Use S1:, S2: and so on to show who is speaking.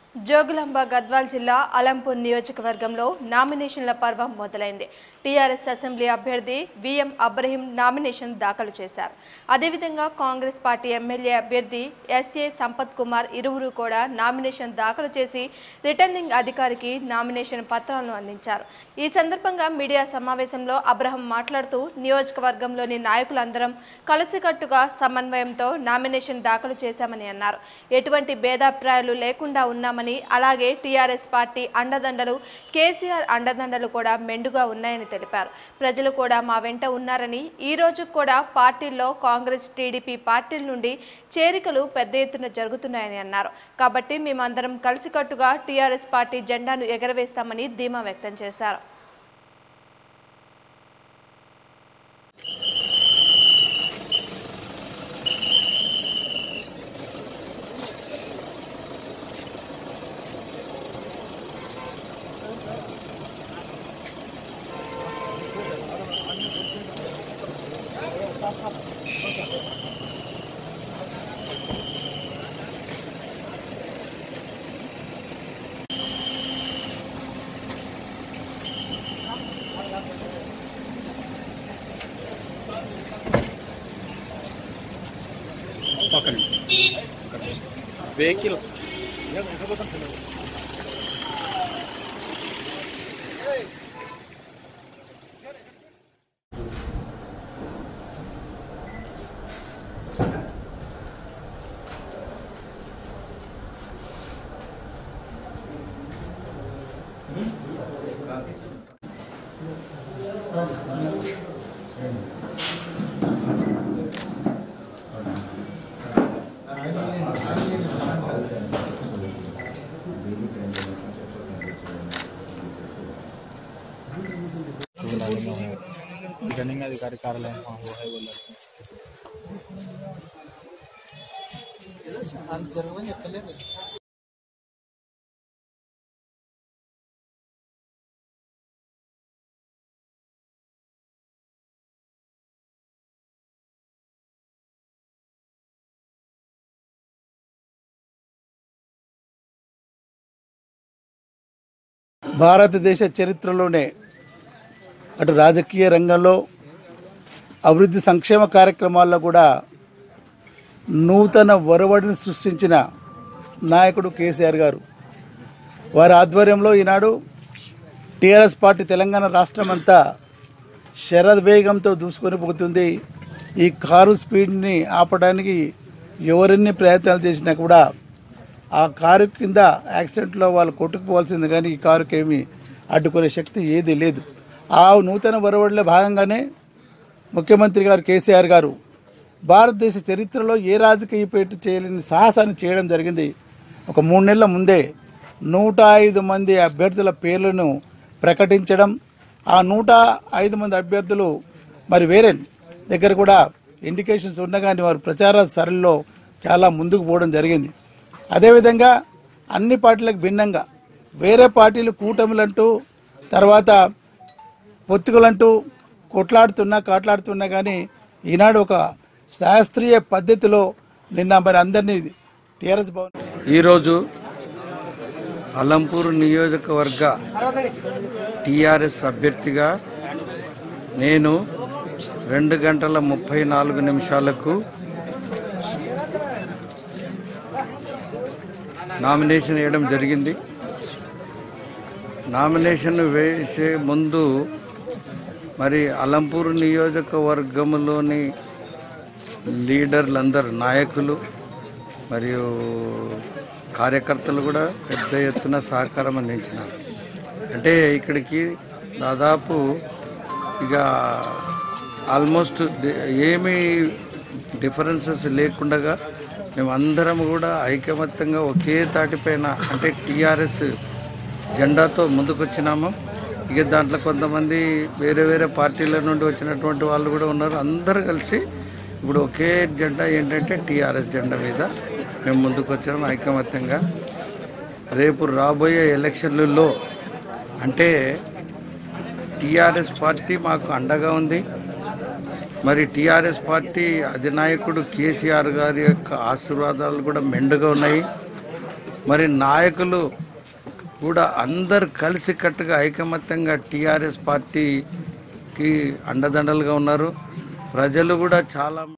S1: జోగులాంబ గద్వాల్ జిల్లా అలంపూర్ నియోజకవర్గంలో నామినేషన్ల పర్వం మొదలైంది టీఆర్ఎస్ అసెంబ్లీ అభ్యర్థి విఎం అబ్రహీం నామినేషన్ దాఖలు చేశారు అదేవిధంగా కాంగ్రెస్ పార్టీ ఎమ్మెల్యే అభ్యర్థి ఎస్ఏ సంపత్ కుమార్ ఇరువురు కూడా నామినేషన్ దాఖలు చేసి రిటర్నింగ్ అధికారికి నామినేషన్ పత్రాలను అందించారు ఈ సందర్భంగా మీడియా సమావేశంలో అబ్రహం మాట్లాడుతూ నియోజకవర్గంలోని నాయకులందరం కలిసికట్టుగా సమన్వయంతో నామినేషన్ దాఖలు చేశామని అన్నారు ఎటువంటి భేదాభిప్రాయాలు లేకుండా ఉన్నామని అలాగే టీఆర్ఎస్ పార్టీ అండదండలు కేసీఆర్ అండదండలు కూడా మెండుగా ఉన్నాయని తెలిపారు ప్రజలు కూడా మా వెంట ఉన్నారని ఈ రోజు కూడా పార్టీల్లో కాంగ్రెస్ టీడీపీ పార్టీల నుండి చేరికలు పెద్ద ఎత్తున జరుగుతున్నాయని అన్నారు కాబట్టి మేమందరం కలిసికట్టుగా టీఆర్ఎస్ పార్టీ జెండాను ఎగరవేస్తామని ధీమా వ్యక్తం చేశారు
S2: పక్కన వెహికల్
S3: रिटर्निंग अधिकारी कार्यालय हाँ वो है वो लड़का
S4: భారతదేశ చరిత్రలోనే అటు రాజకీయ రంగంలో అభివృద్ధి సంక్షేమ కార్యక్రమాల్లో కూడా నూతన ఒరవడిని సృష్టించిన నాయకుడు కేసీఆర్ గారు వారి ఆధ్వర్యంలో ఈనాడు టీఆర్ఎస్ పార్టీ తెలంగాణ రాష్ట్రం అంతా శరవేగంతో దూసుకొని పోతుంది ఈ కారు స్పీడ్ని ఆపడానికి ఎవరెన్ని ప్రయత్నాలు చేసినా కూడా ఆ కారు కింద యాక్సిడెంట్లో వాళ్ళు కొట్టుకుపోవాల్సింది కానీ ఈ కారుకి ఏమీ అడ్డుకునే శక్తి ఏది లేదు ఆ నూతన ఒరవడిలో భాగంగానే ముఖ్యమంత్రి గారు కేసీఆర్ గారు భారతదేశ చరిత్రలో ఏ రాజకీయ పేట చేయలేని సాహసాన్ని చేయడం జరిగింది ఒక మూడు నెలల ముందే నూట ఐదు మంది అభ్యర్థుల పేర్లను ప్రకటించడం ఆ నూట ఐదు మంది అభ్యర్థులు మరి వేరే దగ్గర కూడా ఇండికేషన్స్ ఉండగానే వారు ప్రచార సరళిలో చాలా ముందుకు పోవడం జరిగింది అదేవిధంగా అన్ని పార్టీలకు భిన్నంగా వేరే పార్టీలు కూటమిలంటూ తర్వాత పొత్తుకలంటూ కొట్లాడుతున్నా కాట్లాడుతున్నా కానీ ఈనాడు ఒక శాస్త్రీయ పద్ధతిలో నిన్న మరి అందరినీ టీఆర్ఎస్ భవన్
S5: ఈరోజు అలంపూర్ నియోజకవర్గ టీఆర్ఎస్ అభ్యర్థిగా నేను రెండు గంటల ముప్పై నాలుగు నిమిషాలకు నామినేషన్ వేయడం జరిగింది నామినేషన్ వేసే ముందు మరి అలంపూర్ నియోజకవర్గంలోని లీడర్లందరూ నాయకులు మరియు కార్యకర్తలు కూడా పెద్ద ఎత్తున సహకారం అందించినారు అంటే ఇక్కడికి దాదాపు ఇక ఆల్మోస్ట్ డి- ఏమీ డిఫరెన్సెస్ లేకుండగా మేమందరం కూడా ఐకమత్యంగా ఒకే తాటిపైన అంటే టీఆర్ఎస్ జెండాతో ముందుకొచ్చినాము ఇక దాంట్లో కొంతమంది వేరే వేరే పార్టీల నుండి వచ్చినటువంటి వాళ్ళు కూడా ఉన్నారు అందరూ కలిసి ఇప్పుడు ఒకే జెండా ఏంటంటే టీఆర్ఎస్ జెండా మీద మేము ముందుకు వచ్చాము ఐకమత్యంగా రేపు రాబోయే ఎలక్షన్లలో అంటే టీఆర్ఎస్ పార్టీ మాకు అండగా ఉంది మరి టీఆర్ఎస్ పార్టీ అధినాయకుడు కేసీఆర్ గారి యొక్క ఆశీర్వాదాలు కూడా మెండుగా ఉన్నాయి మరి నాయకులు కూడా అందరు కలిసికట్టుగా ఐకమత్యంగా టీఆర్ఎస్ పార్టీకి అండదండలుగా ఉన్నారు ప్రజలు కూడా చాలా